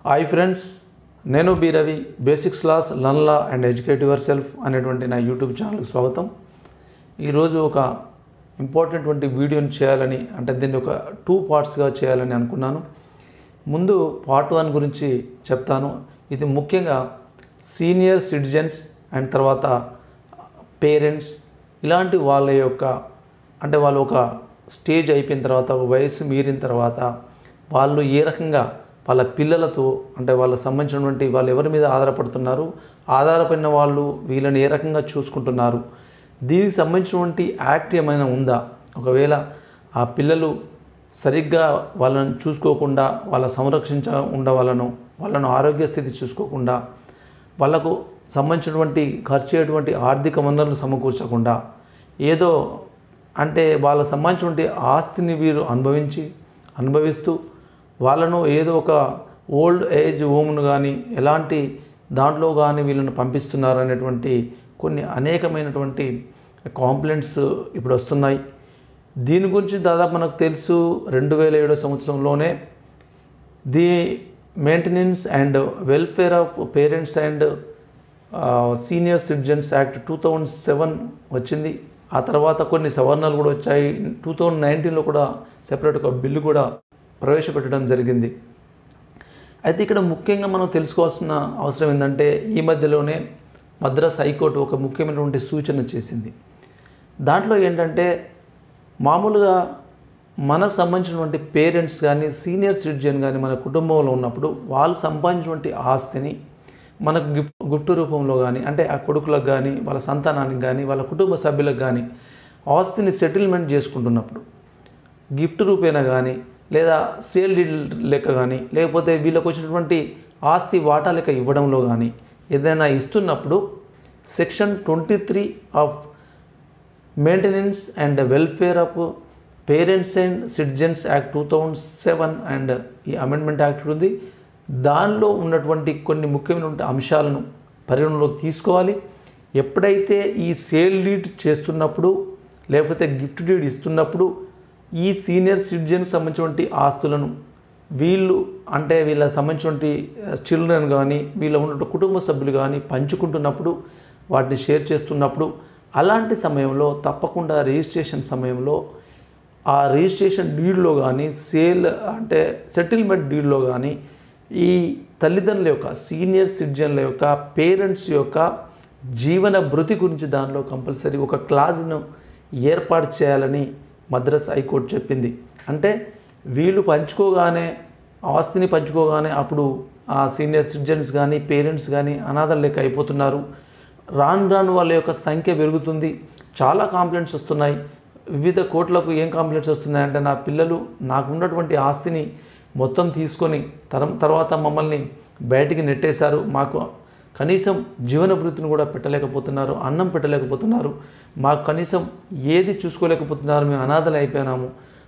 hi friends నేను B Ravi basics laws learn law and educate yourself అనేటువంటి నా YouTube ఛానల్కి స్వాగతం ఈరోజు ఒక ఇంపార్టెంట్ వంటి వీడియోని చేయాలని అంటే దీన్ని ఒక టూ పార్ట్స్గా చేయాలని అనుకున్నాను ముందు పార్ట్ వన్ గురించి చెప్తాను ఇది ముఖ్యంగా సీనియర్ సిటిజన్స్ అండ్ తర్వాత పేరెంట్స్ ఇలాంటి వాళ్ళ యొక్క అంటే వాళ్ళు ఒక స్టేజ్ అయిపోయిన తర్వాత ఒక వయసు మీరిన తర్వాత వాళ్ళు ఏ రకంగా వాళ్ళ పిల్లలతో అంటే వాళ్ళకి సంబంధించినటువంటి వాళ్ళు ఎవరి మీద ఆధారపడుతున్నారు ఆధారపడిన వాళ్ళు వీళ్ళని ఏ రకంగా చూసుకుంటున్నారు దీనికి సంబంధించినటువంటి యాక్ట్ ఏమైనా ఉందా ఒకవేళ ఆ పిల్లలు సరిగ్గా వాళ్ళని చూసుకోకుండా వాళ్ళ సంరక్షించ ఉండ వాళ్ళను వాళ్ళను ఆరోగ్య స్థితి చూసుకోకుండా వాళ్ళకు సంబంధించినటువంటి ఖర్చు అయ్యేటువంటి ఆర్థిక వనరులు సమకూర్చకుండా ఏదో అంటే వాళ్ళకు సంబంధించినటువంటి ఆస్తిని వీరు అనుభవించి అనుభవిస్తూ వాళ్ళను ఏదో ఒక ఓల్డ్ ఏజ్ హోమ్ను కానీ ఎలాంటి దాంట్లో కానీ వీళ్ళని పంపిస్తున్నారు అనేటువంటి కొన్ని అనేకమైనటువంటి కాంప్లైంట్స్ ఇప్పుడు వస్తున్నాయి దీని గురించి దాదాపు మనకు తెలుసు రెండు వేల ఏడో సంవత్సరంలోనే the maintenance and welfare of parents and senior citizens act two thousand seven వచ్చింది ఆ తర్వాత కొన్ని సవరణలు కూడా వచ్చాయి టూ థౌజండ్ నైన్టీన్లో కూడా సెపరేట్ ఒక బిల్లు కూడా ప్రవేశపెట్టడం జరిగింది అయితే ఇక్కడ ముఖ్యంగా మనం తెలుసుకోవాల్సిన అవసరం ఏంటంటే ఈ మధ్యలోనే మద్రాస్ హైకోర్టు ఒక ముఖ్యమైనటువంటి సూచన చేసింది దాంట్లో ఏంటంటే మామూలుగా మనకు సంబంధించినటువంటి పేరెంట్స్ కానీ సీనియర్ సిటిజన్ కానీ మన కుటుంబంలో ఉన్నప్పుడు వాళ్ళు సంపాదించినటువంటి ఆస్తిని మనకు గిఫ్ట్ గిఫ్ట్ రూపంలో కానీ అంటే ఆ కొడుకులకు కానీ వాళ్ళ సంతానానికి కానీ వాళ్ళ కుటుంబ సభ్యులకు కానీ ఆస్తిని సెటిల్మెంట్ చేసుకుంటున్నప్పుడు గిఫ్ట్ రూపేణా కానీ లేదా సేల్ డీల్ లెక్క కానీ లేకపోతే వీళ్ళకి వచ్చినటువంటి ఆస్తి వాటా లెక్క ఇవ్వడంలో కానీ ఏదైనా ఇస్తున్నప్పుడు section twenty three of maintenance and welfare of parents and citizens act two thousand seven and ఈ అమెండ్మెంట్ యాక్ట్ ఉంది దానిలో ఉన్నటువంటి కొన్ని ముఖ్యమైనటువంటి అంశాలను పరిగణలోకి తీసుకోవాలి ఎప్పుడైతే ఈ సేల్ డీడ్ చేస్తున్నప్పుడు లేకపోతే గిఫ్ట్ డీడ్ ఇస్తున్నప్పుడు ఈ సీనియర్ సిటిజన్కి సంబంధించినటువంటి ఆస్తులను వీళ్ళు అంటే వీళ్ళ సంబంధించినటువంటి చిల్డ్రన్ కానీ వీళ్ళ ఉన్న కుటుంబ సభ్యులు కానీ పంచుకుంటున్నప్పుడు వాటిని షేర్ చేస్తున్నప్పుడు అలాంటి సమయంలో తప్పకుండా రిజిస్ట్రేషన్ సమయంలో ఆ రిజిస్ట్రేషన్ డీడ్లో కానీ సేల్ అంటే సెటిల్మెంట్ డీడ్లో కానీ ఈ తల్లిదండ్రుల యొక్క సీనియర్ సిటిజన్ల యొక్క పేరెంట్స్ యొక్క జీవన భృతి గురించి దానిలో కంపల్సరీ ఒక క్లాజ్ను ఏర్పాటు చేయాలని మద్రాస్ హైకోర్టు చెప్పింది అంటే వీళ్ళు పంచుకోగానే ఆస్తిని పంచుకోగానే అప్పుడు ఆ సీనియర్ సిటిజన్స్ కానీ పేరెంట్స్ కానీ అనాథలు లెక్క అయిపోతున్నారు రాను రాను వాళ్ళ యొక్క సంఖ్య పెరుగుతుంది చాలా కాంప్లైంట్స్ వస్తున్నాయి వివిధ కోట్లకు ఏం కాంప్లైంట్స్ వస్తున్నాయంటే నా పిల్లలు నాకు ఉన్నటువంటి ఆస్తిని మొత్తం తీసుకొని తరం తర్వాత మమ్మల్ని బయటికి నెట్టేశారు మాకు కనీసం జీవన వృత్తిని కూడా పెట్టలేకపోతున్నారు అన్నం పెట్టలేకపోతున్నారు మాకు కనీసం ఏది చూసుకోలేకపోతున్నారు మేము అనాథలు అయిపోయినాము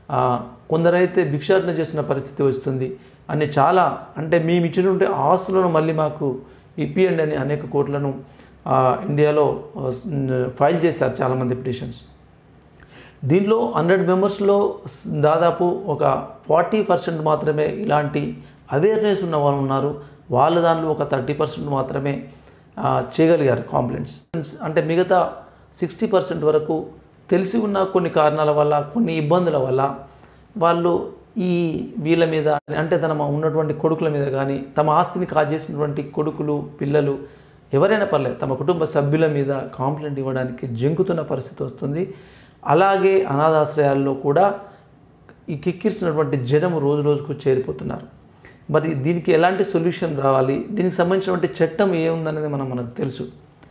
కొందరైతే భిక్షాటన చేసిన పరిస్థితి వస్తుంది అని చాలా అంటే మేము ఇచ్చినటువంటి ఆస్తులను మళ్ళీ మాకు ఇప్పియండి అని అనేక కోట్లను ఇండియాలో ఫైల్ చేశారు చాలామంది పిటిషన్స్ దీంట్లో హండ్రెడ్ మెంబర్స్లో దాదాపు ఒక ఫార్టీ పర్సెంట్ మాత్రమే ఇలాంటి అవేర్నెస్ ఉన్న వాళ్ళు ఉన్నారు వాళ్ళ దాంట్లో ఒక థర్టీ పర్సెంట్ మాత్రమే చేయగలిగారు కాంప్లైంట్స్ అంటే మిగతా సిక్స్టీ పర్సెంట్ వరకు తెలిసి ఉన్న కొన్ని కారణాల వల్ల కొన్ని ఇబ్బందుల వల్ల వాళ్ళు ఈ వీళ్ళ మీద అంటే తన ఉన్నటువంటి కొడుకుల మీద కానీ తమ ఆస్తిని కాజేసినటువంటి కొడుకులు పిల్లలు ఎవరైనా పర్లేదు తమ కుటుంబ సభ్యుల మీద కాంప్లైంట్ ఇవ్వడానికి జంకుతున్న పరిస్థితి వస్తుంది అలాగే అనాథాశ్రయాల్లో కూడా ఈ కిక్కిరిసినటువంటి జనం రోజు రోజుకు చేరిపోతున్నారు మరి దీనికి ఎలాంటి సొల్యూషన్ రావాలి దీనికి సంబంధించినటువంటి చట్టం ఏముందనేది మనం మనకు తెలుసు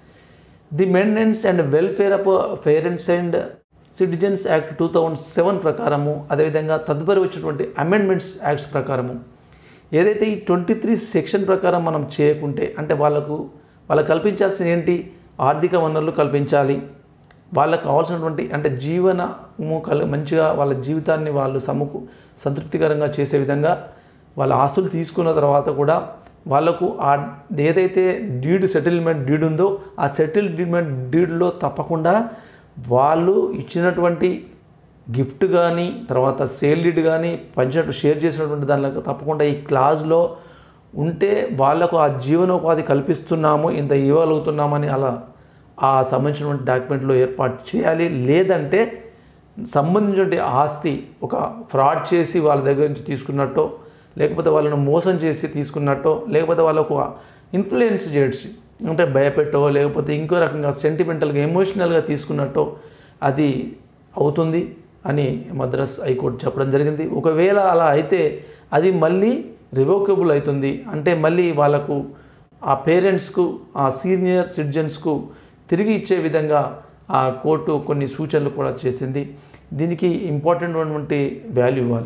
the maintenance and welfare of parents and citizens act two thousand seven ప్రకారము అదేవిధంగా తదుపరి వచ్చినటువంటి అమెండ్మెంట్స్ యాక్ట్స్ ప్రకారము ఏదైతే ఈ ట్వంటీ త్రీ సెక్షన్ ప్రకారం మనం చేయకుంటే అంటే వాళ్ళకు వాళ్ళకు కల్పించాల్సిన ఏంటి ఆర్థిక వనరులు కల్పించాలి వాళ్ళకు కావాల్సినటువంటి అంటే జీవనము కల్ మంచిగా వాళ్ళ జీవితాన్ని వాళ్ళు సముకు సంతృప్తికరంగా చేసే విధంగా వాళ్ళ ఆస్తులు తీసుకున్న తర్వాత కూడా వాళ్ళకు ఆ ఏదైతే డీడ్ సెటిల్మెంట్ డీడ్ ఉందో ఆ సెటిల్మెంట్ డీడ్లో తప్పకుండా వాళ్ళు ఇచ్చినటువంటి గిఫ్ట్ కానీ తర్వాత సేల్ డీడ్ కానీ పంచినట్టు షేర్ చేసినటువంటి దానిలో తప్పకుండా ఈ క్లాజ్లో ఉంటే వాళ్లకు ఆ జీవనోపాధి కల్పిస్తున్నాము ఇంత ఇవ్వగలుగుతున్నామని అలా ఆ సంబంధించినటువంటి డాక్యుమెంట్లో ఏర్పాటు చేయాలి లేదంటే సంబంధించిన ఆస్తి ఒక ఫ్రాడ్ చేసి వాళ్ళ దగ్గర నుంచి తీసుకున్నట్టో లేకపోతే వాళ్ళను మోసం చేసి తీసుకున్నట్టో లేకపోతే వాళ్ళకు ఇన్ఫ్లుయెన్స్ చేసి అంటే భయపెట్టో లేకపోతే ఇంకో రకంగా సెంటిమెంటల్గా ఎమోషనల్గా తీసుకున్నట్టో అది అవుతుంది అని మద్రాస్ హైకోర్టు చెప్పడం జరిగింది ఒకవేళ అలా అయితే అది మళ్ళీ రివోకబుల్ అవుతుంది అంటే మళ్ళీ వాళ్ళకు ఆ పేరెంట్స్కు ఆ సీనియర్ సిటిజన్స్కు తిరిగి ఇచ్చే విధంగా ఆ కోర్టు కొన్ని సూచనలు కూడా చేసింది దీనికి ఇంపార్టెంట్ అయినటువంటి వాల్యూ ఇవ్వాలి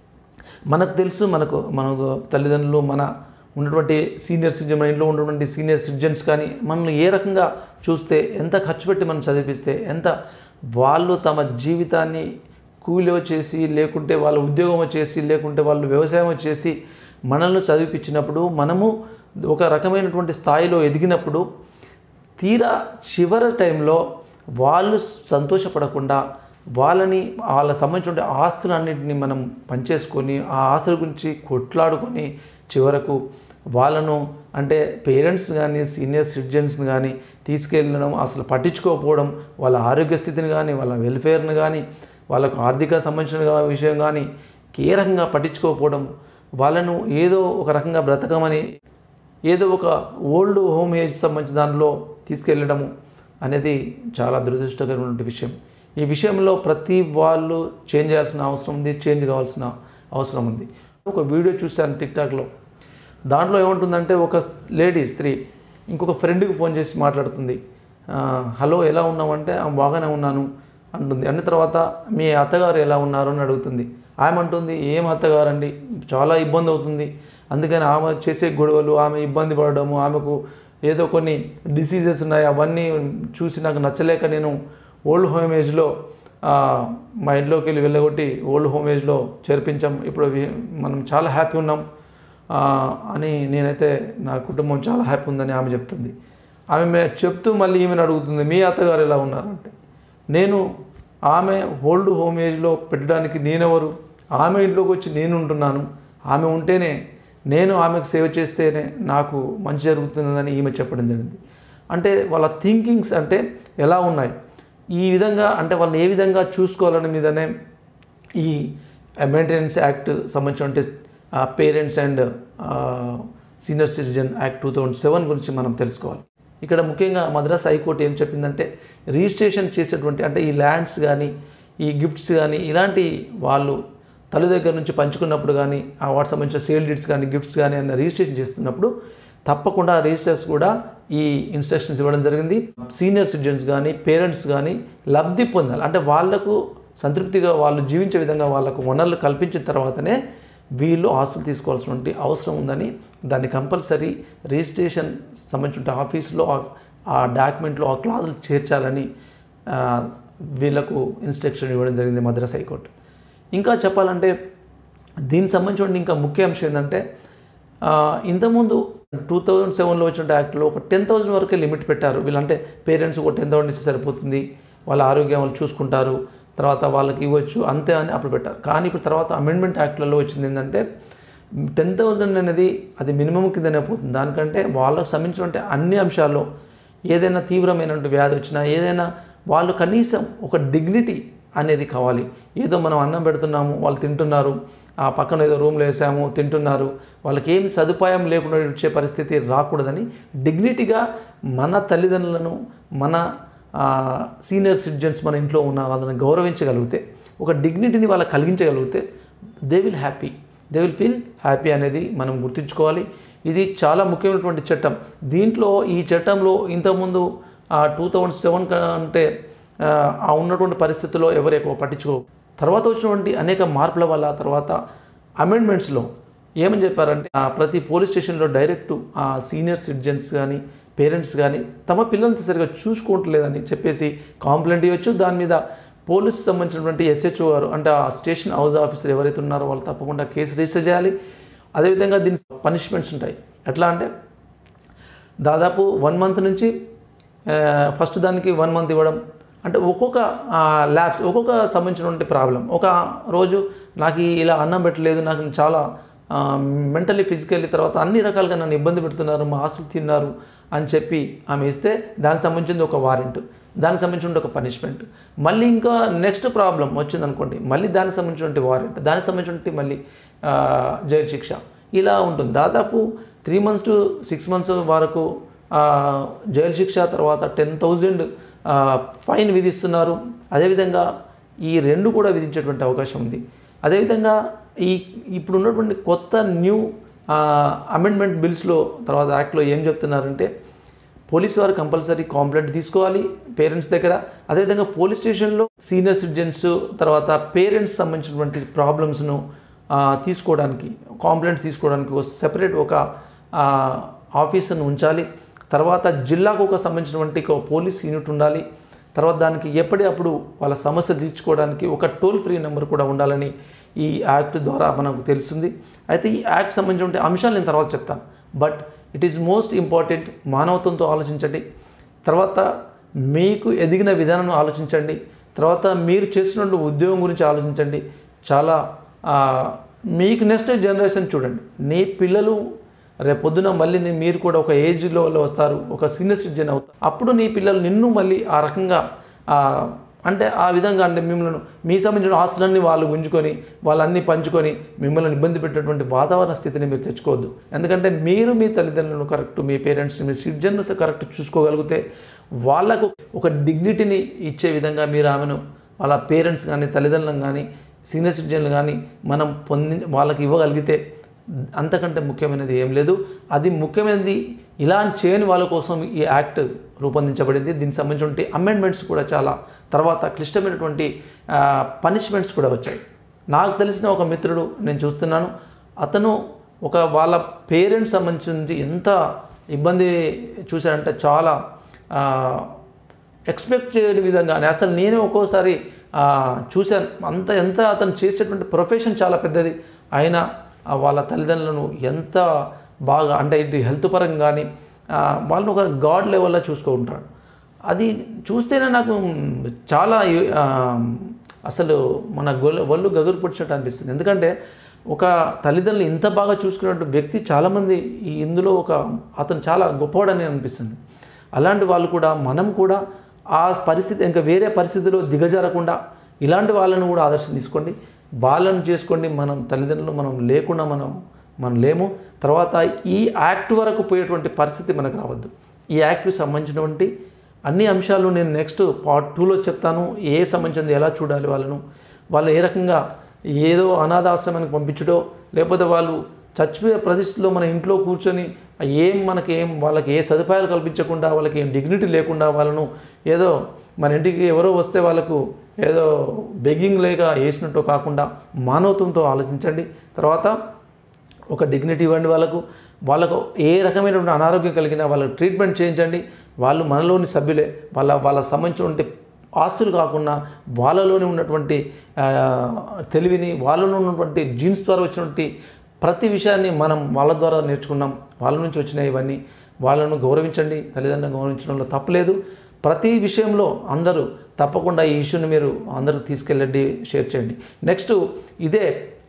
మనకు తెలుసు మనకు మనకు తల్లిదండ్రులు మన ఉన్నటువంటి సీనియర్ సిటిజన్ మన ఇంట్లో ఉన్నటువంటి సీనియర్ సిటిజన్స్ కానీ మనల్ని ఏ రకంగా చూస్తే ఎంత ఖర్చు పెట్టి మనం చదివిస్తే ఎంత వాళ్ళు తమ జీవితాన్ని కూలి చేసి లేకుంటే వాళ్ళ ఉద్యోగం చేసి లేకుంటే వాళ్ళు వ్యవసాయం చేసి మనల్ని చదివిపించినప్పుడు మనము ఒక రకమైనటువంటి స్థాయిలో ఎదిగినప్పుడు తీరా చివరి టైంలో వాళ్ళు సంతోషపడకుండా వాళ్ళని వాళ్ళ సంబంధించిన ఆస్తులన్నింటినీ మనం పంచేసుకొని ఆ ఆస్తుల గురించి కొట్లాడుకొని చివరకు వాళ్ళను అంటే పేరెంట్స్ కానీ సీనియర్ సిటిజన్స్ని కానీ తీసుకెళ్ళడం అసలు పట్టించుకోకపోవడం వాళ్ళ ఆరోగ్య స్థితిని కానీ వాళ్ళ వెల్ఫేర్ని కానీ వాళ్ళకు ఆర్థిక సంబంధించిన విషయం కానీ ఏ రకంగా పట్టించుకోకపోవడం వాళ్ళను ఏదో ఒక రకంగా బ్రతకమని ఏదో ఒక ఓల్డ్ హోమ్ ఏజ్ సంబంధించిన దానిలో తీసుకెళ్ళడము అనేది చాలా దురదృష్టకరమైన విషయం ఈ విషయంలో ప్రతి వాళ్ళు చేంజ్ చేయాల్సిన అవసరం ఉంది చేంజ్ కావాల్సిన అవసరం ఉంది ఒక వీడియో చూశాను టిక్టాక్లో దాంట్లో ఏముంటుందంటే ఒక లేడీ స్త్రీ ఇంకొక ఫ్రెండ్కి ఫోన్ చేసి మాట్లాడుతుంది "ఆ, హలో ఎలా ఉన్నావంటే "ఆ, బాగానే ఉన్నాను అంటుంది అన్న తర్వాత మీ అత్తగారు ఎలా ఉన్నారు అని అడుగుతుంది ఆమె అంటుంది ఏం అత్తగారు అండి చాలా ఇబ్బంది అవుతుంది అందుకని ఆమె చేసే గొడవలు ఆమె ఇబ్బంది పడడము ఆమెకు ఏదో కొన్ని డిసీజెస్ ఉన్నాయి అవన్నీ చూసి నాకు నచ్చలేక నేను ఓల్డ్ హోమ్ ఏజ్లో ఆ, మా ఇంట్లోకి వెళ్ళి వెళ్ళగొట్టి ఓల్డ్ హోమ్ ఏజ్లో చేర్పించాం ఇప్పుడు వి- మనం చాలా హ్యాపీ ఉన్నాం ఆ, అని నేనైతే నా కుటుంబం చాలా హ్యాపీ ఉందని ఆమె చెప్తుంది ఆమె మే- చెప్తూ మళ్ళీ ఈమెను అడుగుతుంది మీ అత్తగారు ఎలా ఉన్నారంటే నేను ఆమె ఓల్డ్ హోమ్ ఏజ్లో పెట్టడానికి నేనెవరు ఆమె ఇంట్లోకి వచ్చి నేను ఉంటున్నాను ఆమె ఉంటేనే నేను ఆమెకు సేవ చేస్తేనే నాకు మంచి జరుగుతుందని ఈమె చెప్పడం జరిగింది అంటే వాళ్ళ థింకింగ్స్ అంటే ఎలా ఉన్నాయి ఈ విధంగా అంటే వాళ్ళని ఏ విధంగా చూసుకోవాలని మీదనే ఈ మెయింటెనెన్స్ యాక్ట్ సంబంధించిన parents and senior citizen act two thousand seven గురించి మనం తెలుసుకోవాలి ఇక్కడ ముఖ్యంగా మద్రాస్ హైకోర్టు ఏం చెప్పిందంటే రిజిస్ట్రేషన్ చేసేటువంటి అంటే ఈ ల్యాండ్స్ కానీ ఈ గిఫ్ట్స్ కానీ ఇలాంటి వాళ్ళు తల్లి దగ్గర నుంచి పంచుకున్నప్పుడు కానీ ఆ వాటికి సంబంధించిన సేల్ డీడ్స్ కానీ గిఫ్ట్స్ కానీ అన్న రిజిస్ట్రేషన్ చేస్తున్నప్పుడు తప్పకుండా రిజిస్టర్స్ కూడా ఈ ఇన్స్ట్రక్షన్స్ ఇవ్వడం జరిగింది సీనియర్ సిటిజన్స్ కానీ పేరెంట్స్ కానీ లబ్ధి పొందాలి అంటే వాళ్లకు సంతృప్తిగా వాళ్ళు జీవించే విధంగా వాళ్ళకు వనరులు కల్పించిన తర్వాతనే వీళ్ళు ఆస్తులు తీసుకోవాల్సినటువంటి అవసరం ఉందని దాన్ని కంపల్సరీ రిజిస్ట్రేషన్ సంబంధించిన ఆఫీసులో ఆ- ఆ డాక్యుమెంట్లో ఆ క్లాజులు చేర్చాలని ఆ, వీళ్ళకు ఇన్స్ట్రక్షన్ ఇవ్వడం జరిగింది మద్రాస్ హైకోర్టు ఇంకా చెప్పాలంటే దీనికి సంబంధించిన ఇంకా ముఖ్య అంశం ఏంటంటే ఆ, ఇంతకుముందు టూ థౌజండ్ సెవెన్లో వచ్చిన యాక్ట్లో ఒక టెన్ థౌజండ్ వరకే లిమిట్ పెట్టారు వీళ్ళంటే పేరెంట్స్ ఒక టెన్ థౌసండ్ ఇస్తే సరిపోతుంది వాళ్ళ ఆరోగ్యం వాళ్ళు చూసుకుంటారు తర్వాత వాళ్ళకి ఇవ్వచ్చు అంతే అని అప్పుడు పెట్టారు కానీ ఇప్పుడు తర్వాత అమెండ్మెంట్ యాక్ట్లలో వచ్చింది ఏంటంటే టెన్ థౌజండ్ అనేది అది మినిమం కిందనే పోతుంది దానికంటే వాళ్ళకు సంబంధించినటువంటి అన్ని అంశాల్లో ఏదైనా తీవ్రమైనటువంటి వ్యాధి వచ్చినా ఏదైనా వాళ్ళు కనీసం ఒక డిగ్నిటీ అనేది కావాలి ఏదో మనం అన్నం పెడుతున్నాము వాళ్ళు తింటున్నారు ఆ పక్కన ఏదో రూమ్లో వేసాము తింటున్నారు వాళ్ళకి ఏం సదుపాయం లేకుండా వచ్చే పరిస్థితి రాకూడదని డిగ్నిటీగా మన తల్లిదండ్రులను మన సీనియర్ సిటిజన్స్ మన ఇంట్లో ఉన్న వాళ్ళని గౌరవించగలిగితే ఒక డిగ్నిటీని వాళ్ళకి కలిగించగలిగితే they will happy they will feel happy అనేది మనం గుర్తుంచుకోవాలి ఇది చాలా ముఖ్యమైనటువంటి చట్టం దీంట్లో ఈ చట్టంలో ఇంతకుముందు టూ థౌజండ్ సెవెన్ అంటే ఆ, ఆ ఉన్నటువంటి పరిస్థితుల్లో ఎవరు ఎక్కువ పట్టించుకో తర్వాత వచ్చినటువంటి అనేక మార్పుల వల్ల తర్వాత అమెండ్మెంట్స్లో ఏమని చెప్పారంటే ఆ, ప్రతి పోలీస్ స్టేషన్లో డైరెక్ట్ ఆ సీనియర్ సిటిజన్స్ కానీ పేరెంట్స్ కానీ తమ పిల్లల్ని సరిగా చూసుకోవట్లేదని చెప్పేసి కాంప్లైంట్ ఇవ్వచ్చు దాని మీద పోలీసు సంబంధించినటువంటి ఎస్హెచ్ఓ గారు అంటే ఆ స్టేషన్ హౌస్ ఆఫీసర్ ఎవరైతే ఉన్నారో వాళ్ళు తప్పకుండా కేసు రిజిస్టర్ చేయాలి అదేవిధంగా దీని పనిష్మెంట్స్ ఉంటాయి ఎట్లా అంటే దాదాపు వన్ మంత్ నుంచి ఆ, ఫస్ట్ దానికి వన్ మంత్ ఇవ్వడం అంటే ఒక్కొక్క ల్యాబ్స్ ఒక్కొక్క సంబంధించినటువంటి ప్రాబ్లం ఒక రోజు నాకు ఈ ఇలా అన్నం పెట్టలేదు నాకు చాలా మెంటలీ ఫిజికల్లీ తర్వాత అన్ని రకాలుగా నన్ను ఇబ్బంది పెడుతున్నారు మా ఆస్తులు తిన్నారు అని చెప్పి ఆమె ఇస్తే దానికి సంబంధించింది ఒక వారెంట్ దానికి సంబంధించిన ఒక పనిష్మెంట్ మళ్ళీ ఇంకా నెక్స్ట్ ప్రాబ్లం వచ్చింది అనుకోండి మళ్ళీ దానికి సంబంధించినటువంటి వారెంట్ దానికి సంబంధించినటువంటి మళ్ళీ ఆ, జైలు శిక్ష ఇలా ఉంటుంది దాదాపు three months to six months వరకు ఆ, జైలు శిక్ష తర్వాత టెన్ థౌజండ్ ఫైన్ విధిస్తున్నారు అదేవిధంగా ఈ రెండు కూడా విధించేటువంటి అవకాశం ఉంది అదేవిధంగా ఈ ఇప్పుడు ఉన్నటువంటి కొత్త న్యూ అమెండ్మెంట్ బిల్స్లో తర్వాత యాక్ట్లో ఏం చెప్తున్నారంటే పోలీస్ వారు కంపల్సరీ కాంప్లైంట్ తీసుకోవాలి పేరెంట్స్ దగ్గర అదేవిధంగా పోలీస్ స్టేషన్లో సీనియర్ సిటిజన్స్ తర్వాత పేరెంట్స్ సంబంధించినటువంటి ప్రాబ్లమ్స్ను తీసుకోవడానికి కాంప్లైంట్స్ తీసుకోవడానికి ఒక సెపరేట్ ఒక ఆఫీసర్ను ఉంచాలి తర్వాత జిల్లాకు ఒక సంబంధించినటువంటి ఒక పోలీస్ యూనిట్ ఉండాలి తర్వాత దానికి ఎప్పటికప్పుడు వాళ్ళ సమస్య తీర్చుకోవడానికి ఒక టోల్ ఫ్రీ నెంబర్ కూడా ఉండాలని ఈ యాక్ట్ ద్వారా మనకు తెలుస్తుంది అయితే ఈ యాక్ట్ సంబంధించిన అంశాలు నేను తర్వాత చెప్తాను but it is most important మానవత్వంతో ఆలోచించండి తర్వాత మీకు ఎదిగిన విధానం ఆలోచించండి తర్వాత మీరు చేస్తున్న ఉద్యోగం గురించి ఆలోచించండి చాలా ఆ, మీకు నెక్స్ట్ జనరేషన్ చూడండి నీ పిల్లలు రేపు పొద్దున మళ్ళీ నీ- మీరు కూడా ఒక ఏజ్లో వస్తారు ఒక సీనియర్ సిటిజన్ అవుతారు అప్పుడు నీ పిల్లలు నిన్ను మళ్ళీ ఆ రకంగా ఆ, అంటే ఆ విధంగా అంటే మిమ్మల్ని మీ సంబంధించిన ఆస్తులన్నీ వాళ్ళు గుంజుకొని వాళ్ళన్నీ పంచుకొని మిమ్మల్ని ఇబ్బంది పెట్టేటువంటి వాతావరణ స్థితిని మీరు తెచ్చుకోవద్దు ఎందుకంటే మీరు మీ తల్లిదండ్రులను కరెక్ట్ మీ పేరెంట్స్ని మీ సిటిజన్స్ కరెక్ట్ చూసుకోగలిగితే వాళ్ళకు ఒక డిగ్నిటీని ఇచ్చే విధంగా మీరు ఆమెను వాళ్ళ పేరెంట్స్ కానీ తల్లిదండ్రులను కానీ సీనియర్ సిటిజన్లు కానీ మనం పొంది వాళ్ళకి ఇవ్వగలిగితే అంతకంటే ముఖ్యమైనది ఏం లేదు అది ముఖ్యమైనది ఇలా చేయని వాళ్ళ కోసం ఈ యాక్ట్ రూపొందించబడింది దీనికి సంబంధించిన అమెండ్మెంట్స్ కూడా చాలా తర్వాత క్లిష్టమైనటువంటి పనిష్మెంట్స్ కూడా వచ్చాయి నాకు తెలిసిన ఒక మిత్రుడు నేను చూస్తున్నాను అతను ఒక వాళ్ళ పేరెంట్స్ సంబంధించి ఎంత ఇబ్బంది చూశాడంటే చాలా ఆ, ఎక్స్పెక్ట్ చేయని విధంగానే అసలు నేనే ఒక్కోసారి ఆ, చూశాను అంత ఎంత అతను చేసేటువంటి ప్రొఫెషన్ చాలా పెద్దది అయినా ఆ, వాళ్ళ తల్లిదండ్రులను ఎంత బాగా అంటే ఇటు హెల్త్ పరంగా కానీ ఆ, వాళ్ళని ఒక గాడ్ లెవెల్లో చూసుకుంటాడు అది చూస్తేనే నాకు చాలా ఆ, అసలు మన గొల్ల ఒళ్ళు గగురు పుడిచినట్టు అనిపిస్తుంది ఎందుకంటే ఒక తల్లిదండ్రులు ఇంత బాగా చూసుకున్నట్టు వ్యక్తి చాలామంది ఈ ఇందులో ఒక అతను చాలా గొప్పవాడని అనిపిస్తుంది అలాంటి వాళ్ళు కూడా మనం కూడా ఆ పరిస్థితి ఇంకా వేరే పరిస్థితిలో దిగజారకుండా ఇలాంటి వాళ్ళను కూడా ఆదర్శం తీసుకోండి వాళ్ళను చేసుకోండి మనం తల్లిదండ్రులు మనం లేకుండా మనం మనం లేము తర్వాత ఈ యాక్ట్ వరకు పోయేటువంటి పరిస్థితి మనకు రావద్దు ఈ యాక్ట్కి సంబంధించినటువంటి అన్ని అంశాలు నేను నెక్స్ట్ పార్ట్ టూలో చెప్తాను ఏ సంబంధించింది ఎలా చూడాలి వాళ్ళను వాళ్ళు ఏ రకంగా ఏదో అనాథాశ్రమానికి పంపించడో లేకపోతే వాళ్ళు చచ్చిపోయే పరిస్థితిలో మన ఇంట్లో కూర్చొని ఏం మనకి ఏం వాళ్ళకి ఏ సదుపాయాలు కల్పించకుండా వాళ్ళకి ఏం డిగ్నిటీ లేకుండా వాళ్ళను ఏదో మన ఇంటికి ఎవరో వస్తే వాళ్ళకు ఏదో బెగ్గింగ్ లేక వేసినట్టు కాకుండా మానవత్వంతో ఆలోచించండి తర్వాత ఒక డిగ్నిటీ ఇవ్వండి వాళ్ళకు వాళ్ళకు ఏ రకమైనటువంటి అనారోగ్యం కలిగినా వాళ్ళకు ట్రీట్మెంట్ చేయించండి వాళ్ళు మనలోని సభ్యులే వాళ్ళ వాళ్ళ సంబంధించినటువంటి ఆస్తులు కాకుండా వాళ్ళలోనే ఉన్నటువంటి ఆ, తెలివిని వాళ్ళలో ఉన్నటువంటి జీన్స్ ద్వారా వచ్చినటువంటి ప్రతి విషయాన్ని మనం వాళ్ళ ద్వారా నేర్చుకున్నాం వాళ్ళ నుంచి వచ్చినాయి ఇవన్నీ వాళ్ళను గౌరవించండి తల్లిదండ్రులను గౌరవించడంలో తప్పలేదు ప్రతి విషయంలో అందరూ తప్పకుండా ఈ ఇష్యూని మీరు అందరూ తీసుకెళ్ళండి షేర్ చేయండి నెక్స్ట్ ఇదే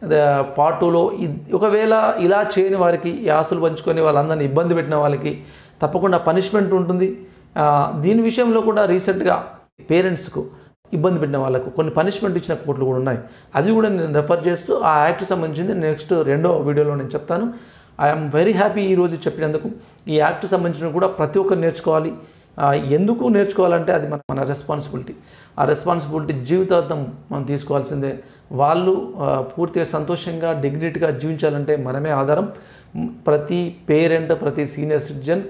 పార్ట్ టూలో ఒకవేళ ఇలా చేయని వారికి ఈ ఆస్తులు పంచుకొని వాళ్ళందరినీ ఇబ్బంది పెట్టిన వాళ్ళకి తప్పకుండా పనిష్మెంట్ ఉంటుంది ఆ, దీని విషయంలో కూడా రీసెంట్గా పేరెంట్స్కు ఇబ్బంది పెట్టిన వాళ్ళకు కొన్ని పనిష్మెంట్ ఇచ్చిన కోర్టులు కూడా ఉన్నాయి అది కూడా నేను రెఫర్ చేస్తూ ఆ యాక్ట్ సంబంధించింది నెక్స్ట్ రెండో వీడియోలో నేను చెప్తాను ఐఎమ్ వెరీ హ్యాపీ ఈరోజు చెప్పినందుకు ఈ యాక్ట్ సంబంధించిన కూడా ప్రతి ఒక్కరు నేర్చుకోవాలి ఆ, ఎందుకు నేర్చుకోవాలంటే అది మన మన రెస్పాన్సిబిలిటీ ఆ రెస్పాన్సిబిలిటీ జీవితాంతం మనం తీసుకోవాల్సిందే వాళ్ళు ఆ, పూర్తిగా సంతోషంగా డిగ్నిటీగా జీవించాలంటే మనమే ఆధారం మ్, ప్రతి పేరెంట్ ప్రతి సీనియర్ సిటిజన్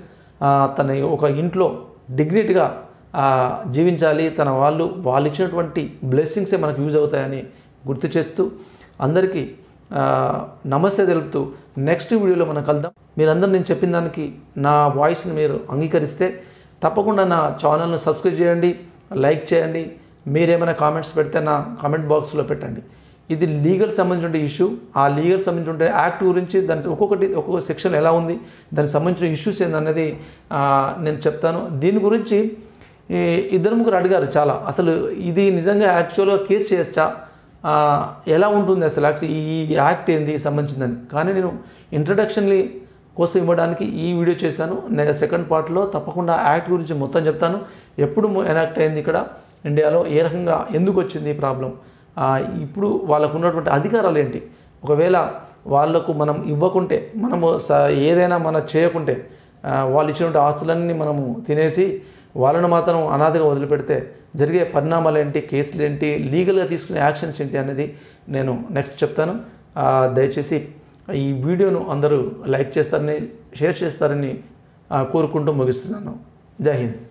తన ఒక ఇంట్లో డిగ్నిటీగా ఆ, జీవించాలి తన వాళ్ళు వాళ్ళు ఇచ్చినటువంటి బ్లెస్సింగ్సే మనకు యూజ్ అవుతాయని గుర్తు చేస్తూ అందరికీ ఆ, నమస్తే తెలుపుతూ నెక్స్ట్ వీడియోలో మనం కలుద్దాం మీరందరూ నేను చెప్పిన దానికి నా వాయిస్ని మీరు అంగీకరిస్తే తప్పకుండా నా ఛానల్ను సబ్స్క్రైబ్ చేయండి లైక్ చేయండి మీరేమైనా కామెంట్స్ పెడితే నా కామెంట్ బాక్స్లో పెట్టండి ఇది లీగల్ సంబంధించిన ఇష్యూ ఆ లీగల్ సంబంధించిన యాక్ట్ గురించి దాని ఒక్కొక్కటి ఒక్కొక్క సెక్షన్ ఎలా ఉంది దానికి సంబంధించిన ఇష్యూస్ ఏందనేది ఆ, నేను చెప్తాను దీని గురించి ఈ ఇద్దరు ముగ్గురు అడిగారు చాలా అసలు ఇది నిజంగా యాక్చువల్గా కేసు చేయొచ్చా ఆ, ఎలా ఉంటుంది అసలు యాక్ట్ ఈ యాక్ట్ ఏంది సంబంధించిందని కానీ నేను ఇంట్రడక్షన్లీ కోసం ఇవ్వడానికి ఈ వీడియో చేశాను నేను సెకండ్ పార్ట్లో తప్పకుండా యాక్ట్ గురించి మొత్తం చెప్తాను ఎప్పుడు ఎనాక్ట్ అయింది ఇక్కడ ఇండియాలో ఏ రకంగా ఎందుకు వచ్చింది ఈ ప్రాబ్లం ఇప్పుడు వాళ్ళకు ఉన్నటువంటి అధికారాలు ఏంటి ఒకవేళ వాళ్ళకు మనం ఇవ్వకుంటే మనము స- ఏదైనా మన చేయకుంటే ఆ, వాళ్ళు ఇచ్చినటువంటి ఆస్తులన్నీ మనము తినేసి వాళ్ళను మాత్రం అనాథగా వదిలిపెడితే జరిగే పరిణామాలు ఏంటి కేసులు ఏంటి లీగల్గా తీసుకునే యాక్షన్స్ ఏంటి అనేది నేను నెక్స్ట్ చెప్తాను ఆ, దయచేసి ఈ వీడియోను అందరూ లైక్ చేస్తారని షేర్ చేస్తారని ఆ, కోరుకుంటూ ముగిస్తున్నాను జై హింద్